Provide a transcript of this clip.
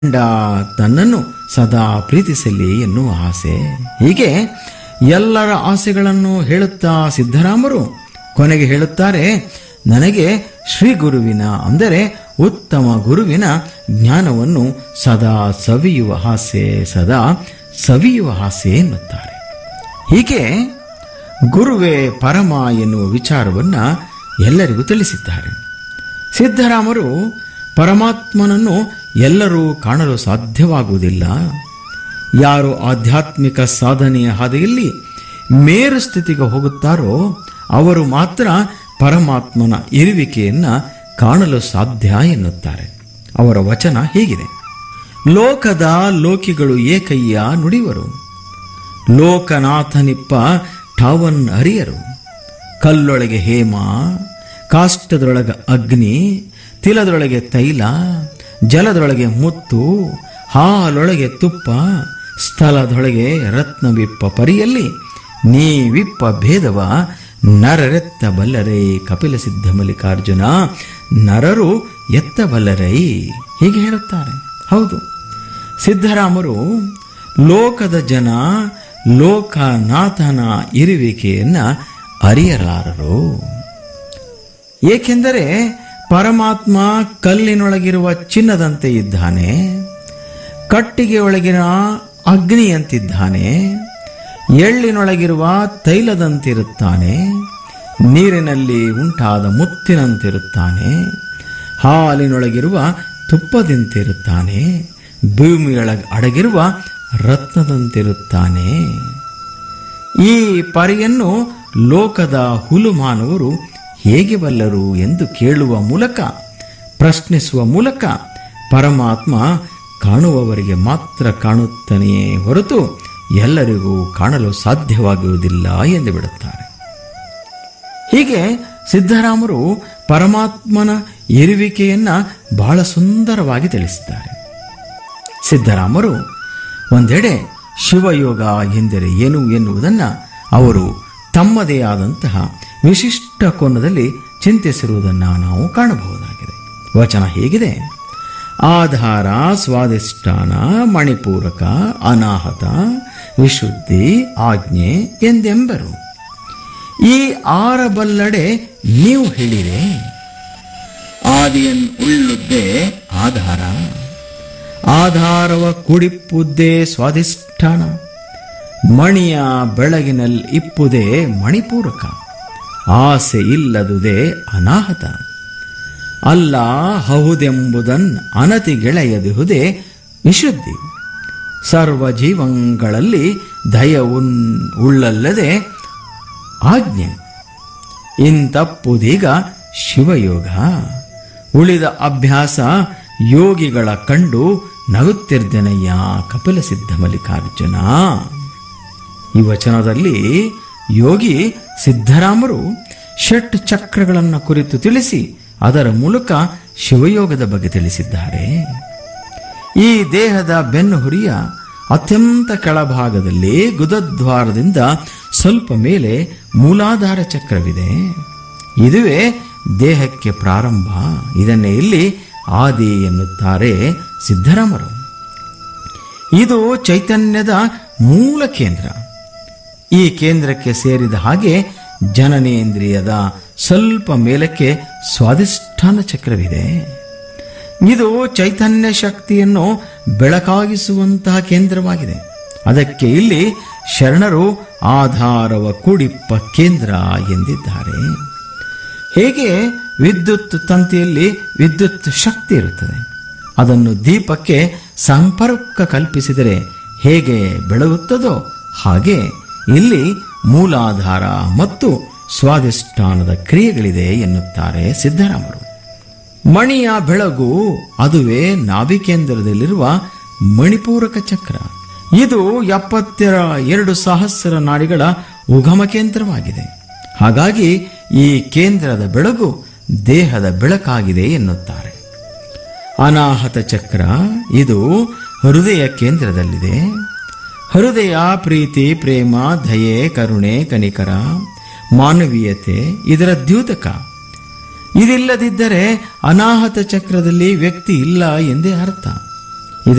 ಗಂಡ ತನ್ನನ್ನು ಸದಾ ಪ್ರೀತಿಸಲಿ ಎನ್ನುವ ಆಸೆ ಹೀಗೆ ಎಲ್ಲರ ಆಸೆಗಳನ್ನು ಹೇಳುತ್ತಾ ಸಿದ್ದರಾಮರು ಕೊನೆಗೆ ಹೇಳುತ್ತಾರೆ ನನಗೆ ಶ್ರೀ ಗುರುವಿನ ಅಂದರೆ ಉತ್ತಮ ಗುರುವಿನ ಜ್ಞಾನವನ್ನು ಸದಾ ಸವಿಯುವ ಆಸೆ ಸದಾ ಸವಿಯುವ ಆಸೆ ಎನ್ನುತ್ತಾರೆ ಹೀಗೆ ಗುರುವೇ ಪರಮ ಎನ್ನುವ ವಿಚಾರವನ್ನ ಎಲ್ಲರಿಗೂ ತಿಳಿಸಿದ್ದಾರೆ ಸಿದ್ದರಾಮರು ಪರಮಾತ್ಮನನ್ನು ಎಲ್ಲರೂ ಕಾಣಲು ಸಾಧ್ಯವಾಗುವುದಿಲ್ಲ ಯಾರು ಆಧ್ಯಾತ್ಮಿಕ ಸಾಧನೆಯ ಹಾದಿಯಲ್ಲಿ ಮೇರು ಸ್ಥಿತಿಗೆ ಹೋಗುತ್ತಾರೋ ಅವರು ಮಾತ್ರ ಪರಮಾತ್ಮನ ಇರುವಿಕೆಯನ್ನ ಕಾಣಲು ಸಾಧ್ಯ ಎನ್ನುತ್ತಾರೆ ಅವರ ವಚನ ಹೀಗಿದೆ ಲೋಕದ ಲೋಕಿಗಳು ಏಕಯ್ಯ ನುಡಿವರು ಲೋಕನಾಥನಿಪ್ಪ ಠಾವನ್ ಅರಿಯರು ಕಲ್ಲೊಳಗೆ ಹೇಮ ಕಾಷ್ಟದೊಳಗೆ ಅಗ್ನಿ ತಿಲದೊಳಗೆ ತೈಲ ಜಲದೊಳಗೆ ಮುತ್ತು ಹಾಲೊಳಗೆ ತುಪ್ಪ ಸ್ಥಳದೊಳಗೆ ರತ್ನವಿಪ್ಪ ಪರಿಯಲ್ಲಿ ನೀವಿಪ್ಪ ಭೇದವ ನರರೆತ್ತ ಬಲ್ಲರೈ ಕಪಿಲ ಸಿದ್ಧ ಮಲ್ಲಿಕಾರ್ಜುನ ನರರು ಎತ್ತಬಲ್ಲರೈ ಹೀಗೆ ಹೇಳುತ್ತಾರೆ ಹೌದು ಸಿದ್ದರಾಮರು ಲೋಕದ ಜನ ಲೋಕನಾಥನ ಇರುವಿಕೆಯನ್ನ ಅರಿಯಲಾರರು ಏಕೆಂದರೆ ಪರಮಾತ್ಮ ಕಲ್ಲಿನೊಳಗಿರುವ ಚಿನ್ನದಂತೆ ಇದ್ದಾನೆ ಕಟ್ಟಿಗೆ ಒಳಗಿನ ಅಗ್ನಿಯಂತಿದ್ದಾನೆ ಎಳ್ಳಿನೊಳಗಿರುವ ತೈಲದಂತಿರುತ್ತಾನೆ ನೀರಿನಲ್ಲಿ ಉಂಟಾದ ಮುತ್ತಿನಂತಿರುತ್ತಾನೆ ಹಾಲಿನೊಳಗಿರುವ ತುಪ್ಪದಂತಿರುತ್ತಾನೆ ಭೂಮಿಯೊಳಗೆ ಅಡಗಿರುವ ರತ್ನದಂತಿರುತ್ತಾನೆ ಈ ಪರಿಯನ್ನು ಲೋಕದ ಹುಲುಮಾನವರು ಹೇಗೆ ಬಲ್ಲರು ಎಂದು ಕೇಳುವ ಮೂಲಕ ಪ್ರಶ್ನಿಸುವ ಮೂಲಕ ಪರಮಾತ್ಮ ಕಾಣುವವರಿಗೆ ಮಾತ್ರ ಕಾಣುತ್ತಾನೆಯೇ ಹೊರತು ಎಲ್ಲರಿಗೂ ಕಾಣಲು ಸಾಧ್ಯವಾಗುವುದಿಲ್ಲ ಎಂದು ಬಿಡುತ್ತಾರೆ ಹೀಗೆ ಸಿದ್ದರಾಮರು ಪರಮಾತ್ಮನ ಇರುವಿಕೆಯನ್ನ ಬಹಳ ಸುಂದರವಾಗಿ ತಿಳಿಸಿದ್ದಾರೆ ಸಿದ್ದರಾಮರು ಒಂದೆಡೆ ಶಿವಯೋಗ ಎಂದರೆ ಏನು ಎನ್ನುವುದನ್ನು ಅವರು ತಮ್ಮದೇ ಆದಂತಹ ವಿಶಿಷ್ಟ ಕೋನದಲ್ಲಿ ಚಿಂತಿಸಿರುವುದನ್ನು ನಾವು ಕಾಣಬಹುದಾಗಿದೆ ವಚನ ಹೇಗಿದೆ ಆಧಾರ ಸ್ವಾದಿಷ್ಠಾನ ಮಣಿಪೂರಕ ಅನಾಹತ ವಿಶುದ್ಧಿ ಆಜ್ಞೆ ಎಂದೆಂಬರು ಈ ಆರಬಲ್ಲಡೆ ನೀವು ಹೇಳಿರೆ ಆದಿಯನ್ ಉಳ್ಳುದ್ದೇ ಆಧಾರ ಆಧಾರವ ಕುಡಿಪ್ಪುದ್ದೇ ಸ್ವಾದಿಷ್ಠಾನ ಮಣಿಯ ಬೆಳಗಿನಲ್ಲಿ ಇಪ್ಪುದೇ ಮಣಿಪೂರಕ ಆಸೆ ಇಲ್ಲದುದೇ ಅನಾಹತ ಅಲ್ಲ ಹೌದೆಂಬುದನ್ ಅನತಿ ಗೆಳೆಯದಿಹುದೇ ವಿಶುದ್ಧಿ ಸರ್ವ ಜೀವಂಗಳಲ್ಲಿ ದಯವುನ್ ಉಳ್ಳಲ್ಲದೆ ಆಜ್ಞೆ ಇಂತಪ್ಪುದೀಗ ಶಿವಯೋಗ ಉಳಿದ ಅಭ್ಯಾಸ ಯೋಗಿಗಳ ಕಂಡು ನಗುತ್ತಿರ್ದೆನಯ್ಯ ಕಪಿಲ ಸಿದ್ಧ ಮಲ್ಲಿಕಾರ್ಜುನ ಈ ವಚನದಲ್ಲಿ ಯೋಗಿ ಸಿದ್ದರಾಮರು ಷಟ್ ಚಕ್ರಗಳನ್ನು ಕುರಿತು ತಿಳಿಸಿ ಅದರ ಮೂಲಕ ಶಿವಯೋಗದ ಬಗ್ಗೆ ತಿಳಿಸಿದ್ದಾರೆ ಈ ದೇಹದ ಬೆನ್ನು ಹುರಿಯ ಅತ್ಯಂತ ಕೆಳಭಾಗದಲ್ಲಿ ಗುದದ್ವಾರದಿಂದ ಸ್ವಲ್ಪ ಮೇಲೆ ಮೂಲಾಧಾರ ಚಕ್ರವಿದೆ ಇದುವೇ ದೇಹಕ್ಕೆ ಪ್ರಾರಂಭ ಇದನ್ನೇ ಇಲ್ಲಿ ಆದಿ ಎನ್ನುತ್ತಾರೆ ಸಿದ್ದರಾಮರು ಇದು ಚೈತನ್ಯದ ಮೂಲ ಕೇಂದ್ರ ಈ ಕೇಂದ್ರಕ್ಕೆ ಸೇರಿದ ಹಾಗೆ ಜನನೇಂದ್ರಿಯದ ಸ್ವಲ್ಪ ಮೇಲಕ್ಕೆ ಸ್ವಾದಿಷ್ಠಾನ ಚಕ್ರವಿದೆ ಇದು ಚೈತನ್ಯ ಶಕ್ತಿಯನ್ನು ಬೆಳಕಾಗಿಸುವಂತಹ ಕೇಂದ್ರವಾಗಿದೆ ಅದಕ್ಕೆ ಇಲ್ಲಿ ಶರಣರು ಆಧಾರವ ಕೂಡಿಪ್ಪ ಕೇಂದ್ರ ಎಂದಿದ್ದಾರೆ ಹೇಗೆ ವಿದ್ಯುತ್ ತಂತಿಯಲ್ಲಿ ವಿದ್ಯುತ್ ಶಕ್ತಿ ಇರುತ್ತದೆ ಅದನ್ನು ದೀಪಕ್ಕೆ ಸಂಪರ್ಕ ಕಲ್ಪಿಸಿದರೆ ಹೇಗೆ ಬೆಳಗುತ್ತದೋ ಹಾಗೆ ಇಲ್ಲಿ ಮೂಲಾಧಾರ ಮತ್ತು ಸ್ವಾದಿಷ್ಠಾನದ ಕ್ರಿಯೆಗಳಿದೆ ಎನ್ನುತ್ತಾರೆ ಸಿದ್ದರಾಮರು ಮಣಿಯ ಬೆಳಗು ಅದುವೇ ನಾಭಿಕೇಂದ್ರದಲ್ಲಿರುವ ಮಣಿಪೂರಕ ಚಕ್ರ ಇದು ಎಪ್ಪತ್ತರ ಎರಡು ಸಹಸ್ರ ನಾಡಿಗಳ ಉಗಮ ಕೇಂದ್ರವಾಗಿದೆ ಹಾಗಾಗಿ ಈ ಕೇಂದ್ರದ ಬೆಳಗು ದೇಹದ ಬೆಳಕಾಗಿದೆ ಎನ್ನುತ್ತಾರೆ ಅನಾಹತ ಚಕ್ರ ಇದು ಹೃದಯ ಕೇಂದ್ರದಲ್ಲಿದೆ ಹೃದಯ ಪ್ರೀತಿ ಪ್ರೇಮ ದಯೆ ಕರುಣೆ ಕನಿಕರ ಮಾನವೀಯತೆ ಇದರ ದ್ಯೂತಕ ಇದಿಲ್ಲದಿದ್ದರೆ ಅನಾಹತ ಚಕ್ರದಲ್ಲಿ ವ್ಯಕ್ತಿ ಇಲ್ಲ ಎಂದೇ ಅರ್ಥ